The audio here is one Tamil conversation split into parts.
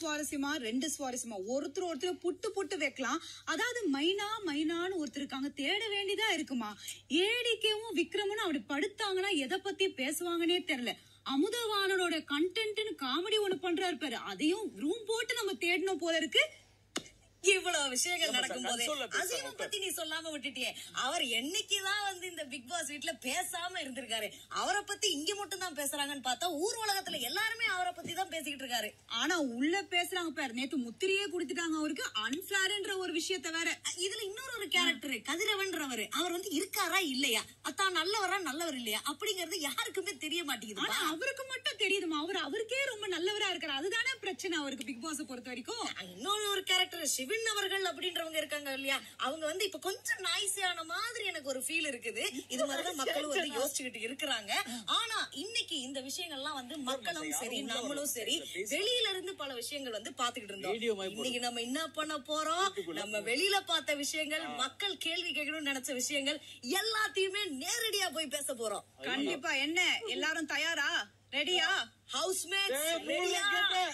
சுவாரஸ்யமா ரெண்டு சுவாரஸ்யமா ஒருத்தர் ஒருத்தர் புட்டு புட்டு வைக்கலாம் அதாவது மைனா மைனான்னு ஒருத்தர் இருக்காங்க தேட வேண்டியதா இருக்குமா ஏடிకేவும் விக்ரமும் அப்படி படுத்தாங்கன்னா எதை பத்தி பேசுவாங்கன்னே தெரியல அமுதவாணனோட கண்டென்ட்னு காமெடி ஒண்ணு பண்றாரு பாரு அதையும் ரூம் போட்டு நம்ம தேடணும் போல இருக்கு இவ்வளவு விஷயங்கள் நடக்கும் போது control ல பேசாம அசீமை பத்தி நீ சொல்லாம விட்டுட்டியே அவர் என்னைக்குதான் வந்து இந்த பிக் பாஸ் வீட்ல பேசாம இருந்திருக்காரு அவரை பத்தி இங்க மட்டும் தான் பேசுறாங்கன்னு பார்த்தா ஊர் உலகத்துல எல்லாருமே அவரை பத்தி தான் பேசிக்கிட்டு இருக்காரு ஆனா உள்ள பேசுறாங்க பாரு நேத்து முத்திரையே கொடுத்துட்டாங்க அவருக்கு அன்ஃபேர்ன்ற ஒரு விஷயத்த வேற இதுல இன்னொரு ஒரு கேரக்டர் கதிரவன்றவர் அவர் வந்து இருக்காரா இல்லையா அத்தான் நல்லவரா நல்லவர் இல்லையா அப்படிங்கறது யாருக்குமே தெரிய மாட்டேங்குது ஆனா அவருக்கு மட்டும் தெரியுதுமா அவர் அவருக்கே ரொம்ப நல்லவரா இருக்காரு அதுதானே பிரச்சனை அவருக்கு பிக் பாஸ் பொறுத்த வரைக்கும் இன்னொரு ஒரு கேரக்டர் சிவன் அவர்கள் அப்படின்றவங்க இருக்காங்க இல்லையா அவங்க வந்து இப்ப கொஞ்சம் நாய்ஸியான மாதிரி எனக்கு ஒரு ஃபீல் இருக்குது இது மாதிரிதான் மக்களும் வந்து யோசிச்சுக்கிட்டு இருக்கிறாங்க ஆனா இன்னைக்கு இந்த விஷயங்கள்லாம் வந்து மக்களும் சரி நம்மளும் சரி வெளியில இருந்து பல விஷயங்கள் வந்து பாத்துக்கிட்டு இருந்தோம் இன்னைக்கு நம்ம என்ன பண்ண போறோம் நம்ம வெளியில பார்த்த விஷயங்கள் மக்கள் கேள்வி கேட்கணும்னு நினைச்ச விஷயங்கள் எல்லாத்தையுமே நேரடியா போய் பேச போறோம் கண்டிப்பா என்ன எல்லாரும் தயாரா ரெடியா ஹவுஸ் மேட்ஸ் ரெடியா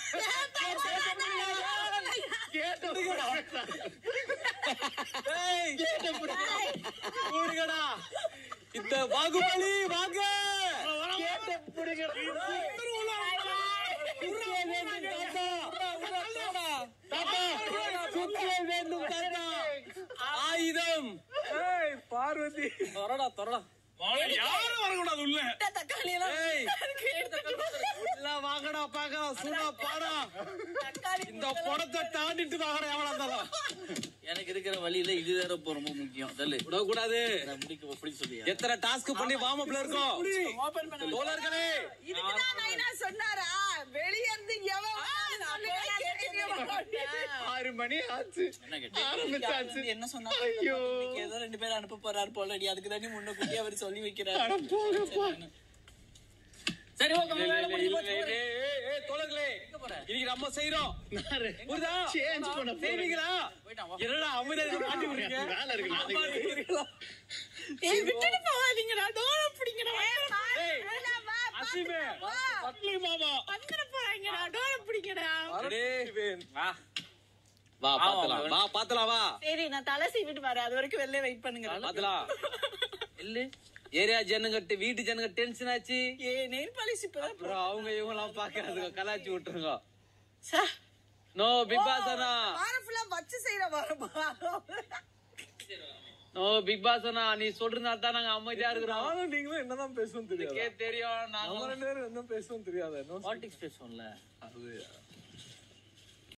கூடுங்கடா இந்த பாகுபலி வாங்க ஆயுதம் பார்வதி தொடடா தொடடா யாரும் வரக்கூடாது உள்ள தக்காளி எல்லாம் ஏய் உள்ள வாங்கடா பாக்கலாம் சுடா பாடா இந்த படத்தை தாண்டிட்டு வாங்கடா எவனா இருந்தாலும் எனக்கு இருக்கிற வழியில இது வேற இப்ப ரொம்ப முக்கியம் தள்ளு விடக்கூடாது நான் முடிக்க அப்படி சொல்லியா எத்தனை டாஸ்க் பண்ணி வார்ம் இருக்கோம் தோழர்களே சொன்னாரா வெளிய இருந்து ஆறு மணி ஆச்சு என்ன கேட்டேன் ஆரம்பிச்சாச்சு என்ன சொன்னா இன்னைக்கு ஏதோ ரெண்டு பேரும் அனுப்ப போறாரு போலடி அதுக்கு தானே முன்னக்கூட்டி அவர் சொல்லி வைக்கிறாரு சரி ஓகே தோழர்களே இன்னைக்கு நம்ம செய்யறோம் புரியுதா Change பண்ண போறேன். செய்வீங்களா என்னடா அமைதியா மாட்டி விடுறீங்க வேலை இருக்கு, நாளைக்கு. மாட்டிக்கிறீங்களா? விட்டுட்டு போகாதீங்கடா டோர பிடிங்கடா ஏய், அசீமே, பட்லி மாமா வந்துட போறாங்கடா டோர பிடிங்கடா டேய், வா வா பாத்தலாம் வா பாத்தலாம் வா சரி நான் தலை சீவிட்டு வரேன் அது வரைக்கும் வெளில வெயிட் பண்ணுங்க பாத்தலாம் இல்ல ஏரியா ஜனங்க வீட்டு ஜனங்க டென்ஷன் ஆச்சு ஏ நெயில் பாலிஷ் இப்பதான் அப்புறம் அவங்க இவங்க எல்லாம் பாக்காதுங்க கலாச்சி விட்டுருங்க சா நோ பிக் பாஸ் அண்ணா வாரம் ஃபுல்லா வச்சு செய்யற வரமா நோ பிக் பாஸ் அண்ணா நீ சொல்றதுனால தான் நாங்க அமைதியா இருக்கிறோம் நானும் நீங்களும் என்னதான் பேசுவோம் தெரியாது எனக்கே தெரியும் நாங்க நம்ம ரெண்டு பேரும் என்ன பேசுவோம் தெரியாது பாலிடிக்ஸ் பேசுவோம்ல அது